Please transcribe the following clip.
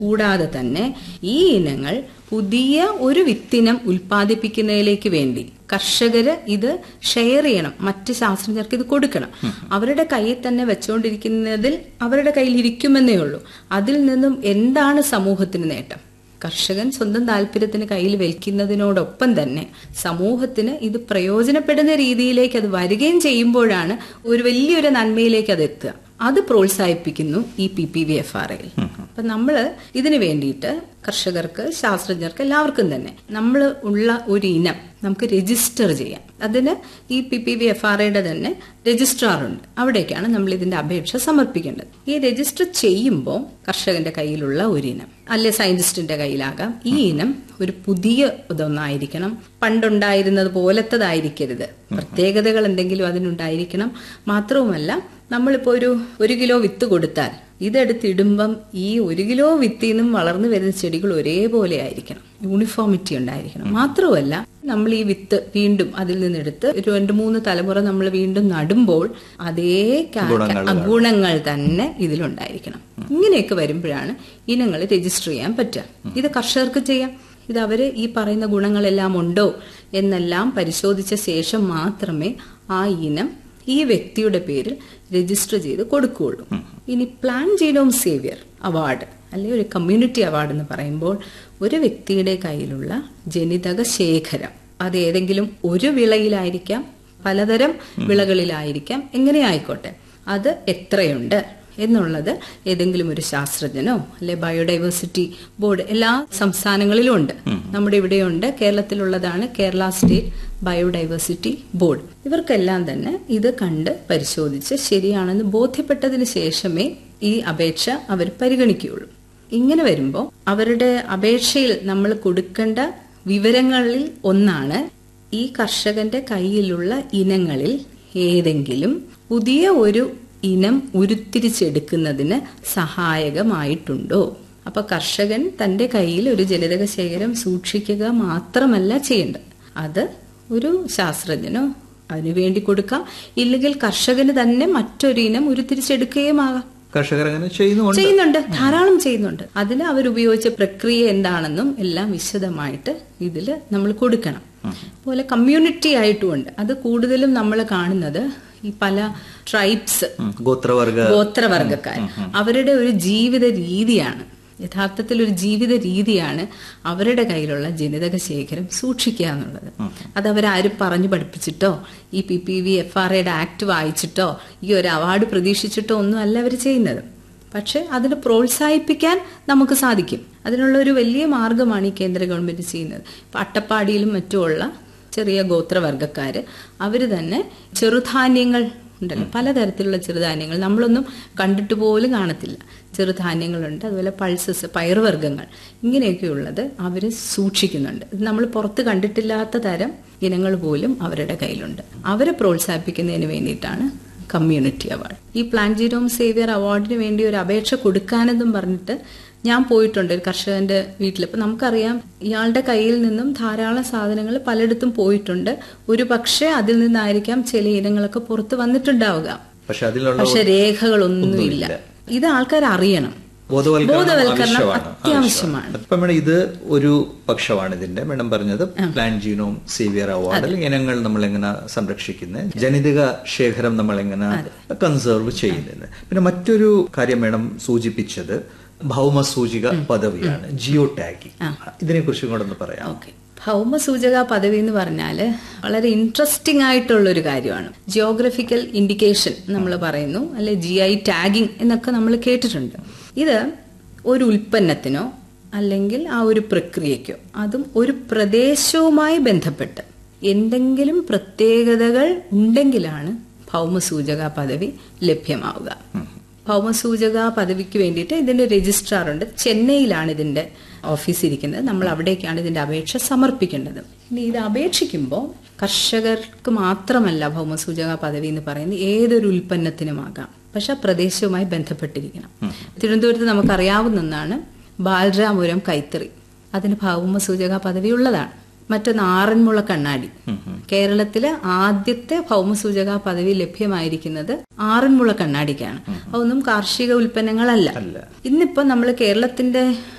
കൂടാതെ തന്നെ ഈ ഇനങ്ങൾ പുതിയ ഒരു വിത്തിനം ഉൽപ്പാദിപ്പിക്കുന്നതിലേക്ക് വേണ്ടി കർഷകര് ഇത് ഷെയർ ചെയ്യണം മറ്റ് ശാസ്ത്രജ്ഞർക്ക് ഇത് കൊടുക്കണം അവരുടെ കയ്യിൽ തന്നെ വെച്ചുകൊണ്ടിരിക്കുന്നതിൽ അവരുടെ കയ്യിൽ ഇരിക്കുമെന്നേ ഉള്ളൂ അതിൽ നിന്നും എന്താണ് സമൂഹത്തിന് നേട്ടം കർഷകൻ സ്വന്തം താല്പര്യത്തിന് കയ്യിൽ വയ്ക്കുന്നതിനോടൊപ്പം തന്നെ സമൂഹത്തിന് ഇത് പ്രയോജനപ്പെടുന്ന രീതിയിലേക്ക് അത് വരികയും ചെയ്യുമ്പോഴാണ് ഒരു വലിയൊരു നന്മയിലേക്ക് അത് എത്തുക അത് പ്രോത്സാഹിപ്പിക്കുന്നു ഈ P P V F R L അപ്പൊ നമ്മള് ഇതിനു വേണ്ടിയിട്ട് കർഷകർക്ക് ശാസ്ത്രജ്ഞർക്ക് എല്ലാവർക്കും തന്നെ നമ്മൾ ഉള്ള ഒരു ഇനം നമുക്ക് രജിസ്റ്റർ ചെയ്യാം അതിന് ഈ P P V F R ഐയുടെ തന്നെ രജിസ്ട്രാർ ഉണ്ട് അവിടേക്കാണ് നമ്മൾ ഇതിന്റെ അപേക്ഷ സമർപ്പിക്കേണ്ടത് ഈ രജിസ്റ്റർ ചെയ്യുമ്പോൾ കർഷകന്റെ കയ്യിലുള്ള ഒരു ഇനം അല്ലെ സയന്റിസ്റ്റിന്റെ കയ്യിലാകാം ഈ ഇനം ഒരു പുതിയ ഇതൊന്നായിരിക്കണം പണ്ടുണ്ടായിരുന്നത് പോലത്തതായിരിക്കരുത് പ്രത്യേകതകൾ എന്തെങ്കിലും അതിനുണ്ടായിരിക്കണം മാത്രവുമല്ല നമ്മളിപ്പോ ഒരു ഒരു കിലോ വിത്ത് കൊടുത്താൽ ഇതെടുത്തിടുമ്പം ഈ ഒരു കിലോ വിത്തിൽ നിന്നും വളർന്നു വരുന്ന ചെടികൾ ഒരേപോലെ ആയിരിക്കണം യൂണിഫോമിറ്റി ഉണ്ടായിരിക്കണം മാത്രമല്ല നമ്മൾ ഈ വിത്ത് വീണ്ടും അതിൽ നിന്നെടുത്ത് ഒരു രണ്ട് മൂന്ന് തലമുറ നമ്മൾ വീണ്ടും നടുമ്പോൾ അതേ കാ- ഗുണങ്ങൾ തന്നെ ഇതിലുണ്ടായിരിക്കണം ഇങ്ങനെയൊക്കെ വരുമ്പോഴാണ് ഇനങ്ങൾ രജിസ്റ്റർ ചെയ്യാൻ പറ്റുക ഇത് കർഷകർക്ക് ചെയ്യാം ഇത് അവര് ഈ പറയുന്ന ഗുണങ്ങളെല്ലാം ഉണ്ടോ എന്നെല്ലാം പരിശോധിച്ച ശേഷം മാത്രമേ ആ ഇനം ഈ വ്യക്തിയുടെ പേരിൽ രജിസ്റ്റർ ചെയ്ത് കൊടുക്കുകയുള്ളൂ ഇനി പ്ലാൻ ജീനോം സേവിയർ അവാർഡ് അല്ലെങ്കിൽ ഒരു കമ്മ്യൂണിറ്റി അവാർഡ് എന്ന് പറയുമ്പോൾ ഒരു വ്യക്തിയുടെ കയ്യിലുള്ള ജനിതക ശേഖരം അത് ഏതെങ്കിലും ഒരു വിളയിലായിരിക്കാം പലതരം വിളകളിലായിരിക്കാം എങ്ങനെ ആയിക്കോട്ടെ അത് എത്രയുണ്ട് എന്നുള്ളത് ഏതെങ്കിലും ഒരു ശാസ്ത്രജ്ഞനോ അല്ലെ ബയോഡൈവേഴ്സിറ്റി ബോർഡ് എല്ലാ സംസ്ഥാനങ്ങളിലും ഉണ്ട് നമ്മുടെ ഇവിടെയുണ്ട് കേരളത്തിലുള്ളതാണ് കേരള സ്റ്റേറ്റ് ബയോഡൈവേഴ്സിറ്റി ബോർഡ് ഇവർക്കെല്ലാം തന്നെ ഇത് കണ്ട് പരിശോധിച്ച് ശരിയാണെന്ന് ബോധ്യപ്പെട്ടതിന് ശേഷമേ ഈ അപേക്ഷ അവർ പരിഗണിക്കുകയുള്ളൂ ഇങ്ങനെ വരുമ്പോൾ അവരുടെ അപേക്ഷയിൽ നമ്മൾ കൊടുക്കേണ്ട വിവരങ്ങളിൽ ഒന്നാണ് ഈ കർഷകന്റെ കയ്യിലുള്ള ഇനങ്ങളിൽ ഏതെങ്കിലും പുതിയ ഒരു ഇനം ഉരുത്തിരിച്ചെടുക്കുന്നതിന് സഹായകമായിട്ടുണ്ടോ അപ്പൊ കർഷകൻ തന്റെ കയ്യിൽ ഒരു ജനിതക ശേഖരം സൂക്ഷിക്കുക മാത്രമല്ല ചെയ്യേണ്ടത് അത് ഒരു ശാസ്ത്രജ്ഞനോ അതിനു വേണ്ടി കൊടുക്കാം ഇല്ലെങ്കിൽ കർഷകന് തന്നെ മറ്റൊരു ഇനം ഉരുത്തിരിച്ചെടുക്കുകയും ആകാം കർഷകർ അങ്ങനെ ചെയ്യുന്നുണ്ട് ചെയ്യുന്നുണ്ട് ധാരാളം ചെയ്യുന്നുണ്ട് അതിന് അവരുപയോഗിച്ച പ്രക്രിയ എന്താണെന്നും എല്ലാം വിശദമായിട്ട് ഇതിൽ നമ്മൾ കൊടുക്കണം അതുപോലെ കമ്മ്യൂണിറ്റി ആയിട്ടുമുണ്ട് അത് കൂടുതലും നമ്മൾ കാണുന്നത് ഈ പല ട്രൈബ്സ് ഉം. ഗോത്രവർഗ ഗോത്രവർഗക്കാർ അവരുടെ ഒരു ജീവിത രീതിയാണ് യഥാർത്ഥത്തിൽ ഒരു ജീവിത രീതിയാണ് അവരുടെ കയ്യിലുള്ള ജനിതക ശേഖരം സൂക്ഷിക്കുക എന്നുള്ളത് അത് അവരാരും പറഞ്ഞു പഠിപ്പിച്ചിട്ടോ ഈ P P V F R എയുടെ ആക്ട് വായിച്ചിട്ടോ ഈ ഒരു അവാർഡ് പ്രതീക്ഷിച്ചിട്ടോ ഒന്നും അല്ല അവർ ചെയ്യുന്നത് പക്ഷെ അതിന് പ്രോത്സാഹിപ്പിക്കാൻ നമുക്ക് സാധിക്കും അതിനുള്ള ഒരു വലിയ മാർഗമാണ് ഈ കേന്ദ്ര ഗവൺമെന്റ് ചെയ്യുന്നത് ഇപ്പൊ അട്ടപ്പാടിയിലും മറ്റുമുള്ള ചെറിയ ഗോത്രവർഗക്കാര് അവര് തന്നെ ചെറുധാന്യങ്ങൾ ഉണ്ടല്ലോ പലതരത്തിലുള്ള ചെറുധാന്യങ്ങൾ നമ്മളൊന്നും കണ്ടിട്ട് പോലും കാണത്തില്ല ചെറുധാന്യങ്ങളുണ്ട് അതുപോലെ പൾസസ് പയറുവർഗ്ഗങ്ങൾ ഇങ്ങനെയൊക്കെയുള്ളത് അവർ സൂക്ഷിക്കുന്നുണ്ട് ഇത് നമ്മൾ പുറത്ത് കണ്ടിട്ടില്ലാത്ത തരം ഇനങ്ങൾ പോലും അവരുടെ കയ്യിലുണ്ട് അവരെ പ്രോത്സാഹിപ്പിക്കുന്നതിന് വേണ്ടിയിട്ടാണ് കമ്മ്യൂണിറ്റി അവാർഡ് ഈ പ്ലാൻ ജീരോം സേവിയർ അവാർഡിന് വേണ്ടി ഒരു അപേക്ഷ കൊടുക്കാനെന്നും പറഞ്ഞിട്ട് ഞാൻ പോയിട്ടുണ്ട് ഒരു കർഷകന്റെ വീട്ടിൽ അപ്പൊ നമുക്കറിയാം ഇയാളുടെ കയ്യിൽ നിന്നും ധാരാളം സാധനങ്ങൾ പലയിടത്തും പോയിട്ടുണ്ട് ഒരു പക്ഷേ അതിൽ നിന്നായിരിക്കാം ചില ഇനങ്ങളൊക്കെ പുറത്ത് വന്നിട്ടുണ്ടാവുക പക്ഷെ അതിലുള്ള പക്ഷെ രേഖകളൊന്നുമില്ല ഇത് ആൾക്കാർ അറിയണം ബോധവൽക്കരണം ബോധവൽക്കരണം ആവശ്യമാണ്. അത്യാവശ്യമാണ് അപ്പൊ മേഡം ഇത് ഒരു പക്ഷമാണ് ഇതിന്റെ മേഡം പറഞ്ഞത് പ്ലാൻ ജീനോം സേവിയർ അവാർഡിൽ ഇനങ്ങൾ നമ്മൾ എങ്ങനെ സംരക്ഷിക്കുന്നത് ജനിതക ശേഖരം നമ്മൾ എങ്ങനെ കൺസേർവ് ചെയ്യുന്നത് പിന്നെ മറ്റൊരു കാര്യം മേഡം സൂചിപ്പിച്ചത് ഭൗമസൂചിക പദവിയാണ് ജിയോ ടാഗിങ് ഇതിനെ കുറിച്ചും കൂടെ ഒന്ന് പറയാം ഓക്കെ ഭൗമസൂചക പദവി എന്ന് പറഞ്ഞാൽ വളരെ ഇൻട്രസ്റ്റിംഗ് ആയിട്ടുള്ള ഒരു കാര്യമാണ് ജിയോഗ്രഫിക്കൽ ഇൻഡിക്കേഷൻ നമ്മൾ പറയുന്നു അല്ലെ ജി ഐ ടാഗിംഗ് എന്നൊക്കെ നമ്മൾ കേട്ടിട്ടുണ്ട് ഇത് ഒരു ഉൽപ്പന്നത്തിനോ അല്ലെങ്കിൽ ആ ഒരു പ്രക്രിയയ്ക്കോ അതും ഒരു പ്രദേശവുമായി ബന്ധപ്പെട്ട് എന്തെങ്കിലും പ്രത്യേകതകൾ ഉണ്ടെങ്കിലാണ് ഭൗമസൂചക പദവി ലഭ്യമാവുക ഭൗമസൂചക പദവിക്ക് വേണ്ടിയിട്ട് ഇതിന്റെ രജിസ്ട്രാർ ഉണ്ട് ചെന്നൈയിലാണ് ഇതിന്റെ ഓഫീസ് ഇരിക്കുന്നത് നമ്മൾ അവിടേക്കാണ് ഇതിന്റെ അപേക്ഷ സമർപ്പിക്കേണ്ടത് ഇനി ഇത് അപേക്ഷിക്കുമ്പോൾ കർഷകർക്ക് മാത്രമല്ല ഭൗമസൂചക പദവി എന്ന് പറയുന്നത് ഏതൊരു ഉൽപ്പന്നത്തിനുമാകാം പക്ഷെ ആ പ്രദേശവുമായി ബന്ധപ്പെട്ടിരിക്കണം തിരുവനന്തപുരത്ത് നമുക്കറിയാവുന്ന ഒന്നാണ് ബാലരാമപുരം കൈത്തറി അതിന് ഭൗമസൂചക പദവി ഉള്ളതാണ് മറ്റൊന്ന് ആറന്മുള കണ്ണാടി കേരളത്തിലെ ആദ്യത്തെ ഭൗമസൂചക പദവി ലഭ്യമായിരിക്കുന്നത് ആറന്മുള കണ്ണാടിക്കാണ് അതൊന്നും കാർഷിക ഉൽപ്പന്നങ്ങളല്ല അല്ല. ഇന്നിപ്പോ നമ്മൾ കേരളത്തിന്റെ